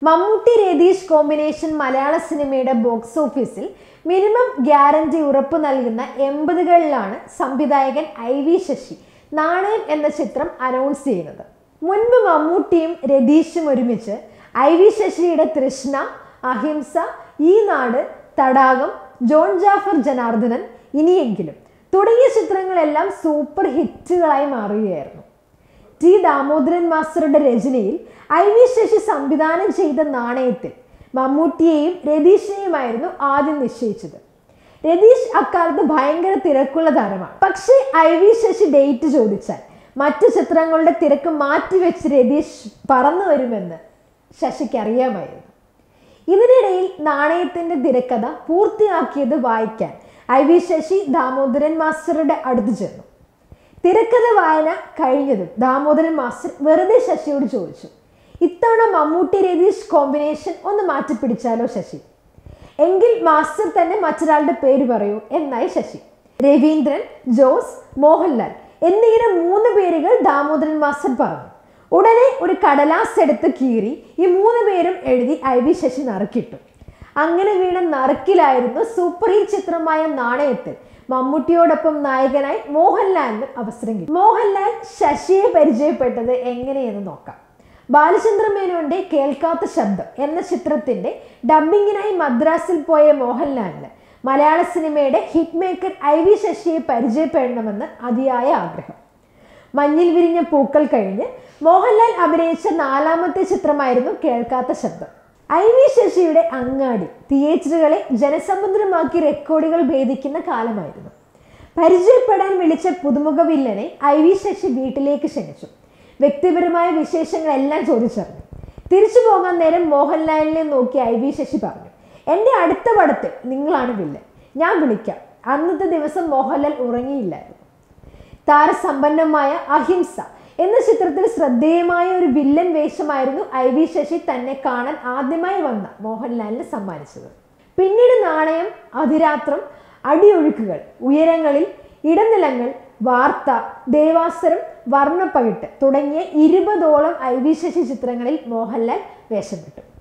Mammootty Ratheesh combination മലയാള സിനിമയുടെ box ഓഫീസിൽ മിനിമം ഗ്യാരണ്ടി ഉറപ്പു നൽകുന്ന എൺപതുകളിലാണ് സംവിധായകൻ ഐ വി ശശി നാണയം എന്ന ചിത്രം അനൗൺസ് ചെയ്യുന്നത് മുൻപ് മമ്മൂട്ടിയും രതീഷും ഒരുമിച്ച് ഐ വി ശശിയുടെ തൃഷ്ണ അഹിംസ ഈ നാട് തടാകം ജോൺ ജാഫർ ജനാർദ്ദനൻ ഇനിയെങ്കിലും തുടങ്ങിയ ചിത്രങ്ങളെല്ലാം സൂപ്പർ ഹിറ്റുകളായി മാറുകയായിരുന്നു ടി ദാമോദരൻ മാസ്റ്ററുടെ രചനയിൽ ഐ വി ശശി സംവിധാനം ചെയ്ത നാണയത്തിൽ മമ്മൂട്ടിയെയും രതീഷിനെയുമായിരുന്നു ആദ്യം നിശ്ചയിച്ചത് രതീഷ് അക്കാലത്ത് ഭയങ്കര തിരക്കുള്ള താരമാണ് പക്ഷേ ഐ വി ശശി ഡേറ്റ് ചോദിച്ചാൽ മറ്റു ചിത്രങ്ങളുടെ തിരക്ക് മാറ്റിവെച്ച് രതീഷ് പറന്നു വരുമെന്ന് ശശിക്ക് അറിയാമായിരുന്നു ഇതിനിടയിൽ നാണയത്തിന്റെ തിരക്കഥ പൂർത്തിയാക്കിയത് വായിക്കാൻ ഐ വി ശശി ദാമോദരൻ മാസ്റ്ററുടെ അടുത്ത് ചെന്നു തിരക്കഥ വായന കഴിഞ്ഞതും ദാമോദരൻ മാസ്റ്റർ വെറുതെ ശശിയോട് ചോദിച്ചു ഇത്തവണ മമ്മൂട്ടി രതീഷ് കോമ്പിനേഷൻ ഒന്ന് മാറ്റിപ്പിടിച്ചാലോ ശശി എങ്കിൽ മാസ്റ്റർ തന്നെ മറ്റൊരാളുടെ പേര് പറയൂ എന്നായി ശശി രവീന്ദ്രൻ ജോസ് മോഹൻലാൽ എന്നിങ്ങനെ മൂന്ന് പേരുകൾ ദാമോദരൻ മാസ്റ്റർ പറഞ്ഞു ഉടനെ ഒരു കടലാസ് എടുത്ത് കീറി ഈ മൂന്ന് പേരും എഴുതി ഐ വി ശശി നറുക്കിട്ടു അങ്ങനെ വീണ നറുക്കിലായിരുന്നു സൂപ്പർ ഹിറ്റ് ചിത്രമായ നാണയത്തിൽ മമ്മൂട്ടിയോടൊപ്പം നായകനായി മോഹൻലാലിന് അവസരം കിട്ടി മോഹൻലാൽ ശശിയെ പരിചയപ്പെട്ടത് എങ്ങനെയെന്ന് നോക്കാം ബാലചന്ദ്ര മേനോന്റെ കേൾക്കാത്ത ശബ്ദം എന്ന ചിത്രത്തിന്റെ ഡബിങ്ങിനായി മദ്രാസിൽ പോയ മോഹൻലാലിന് മലയാള സിനിമയുടെ ഹിറ്റ് മേക്കർ ഐ വി ശശിയെ പരിചയപ്പെടണമെന്ന് അതിയായ ആഗ്രഹം മഞ്ഞിൽ വിരിഞ്ഞ പൂക്കൾ കഴിഞ്ഞ് മോഹൻലാൽ അഭിനയിച്ച നാലാമത്തെ ചിത്രമായിരുന്നു കേൾക്കാത്ത ശബ്ദം ഐ വി ശശിയുടെ അങ്ങാടി തിയേറ്ററുകളെ ജനസമുദ്രമാക്കി റെക്കോർഡുകൾ ഭേദിക്കുന്ന കാലമായിരുന്നു പരിചയപ്പെടാൻ വിളിച്ച പുതുമുഖ വില്ലനെ ഐ വി ശശി വീട്ടിലേക്ക് ക്ഷണിച്ചു വ്യക്തിപരമായ വിശേഷങ്ങളെല്ലാം ചോദിച്ചറിഞ്ഞു തിരിച്ചു പോകാൻ നേരം മോഹൻലാലിനെ നോക്കി ഐ വി ശശി പറഞ്ഞു എൻ്റെ അടുത്ത പടത്തിൽ നിങ്ങളാണ് വില്ലൻ ഞാൻ വിളിക്കാം അന്നത്തെ ദിവസം മോഹൻലാൽ ഉറങ്ങിയില്ലായിരുന്നു താരസമ്പന്നമായ അഹിംസ എന്ന ചിത്രത്തിൽ ശ്രദ്ധേയമായ ഒരു വില്ലൻ വേഷമായിരുന്നു ഐ വി ശശി തന്നെ കാണാൻ ആദ്യമായി വന്ന മോഹൻലാലിന് സമ്മാനിച്ചത് പിന്നീട് നാണയം അതിരാത്രം അടിയൊഴുക്കുകൾ ഉയരങ്ങളിൽ ഇടനിലങ്ങൾ വാർത്ത ദേവാസുരം വർണ്ണപ്പകിട്ട് തുടങ്ങിയ ഇരുപതോളം ഐ വി ശശി ചിത്രങ്ങളിൽ മോഹൻലാൽ വേഷമിട്ടു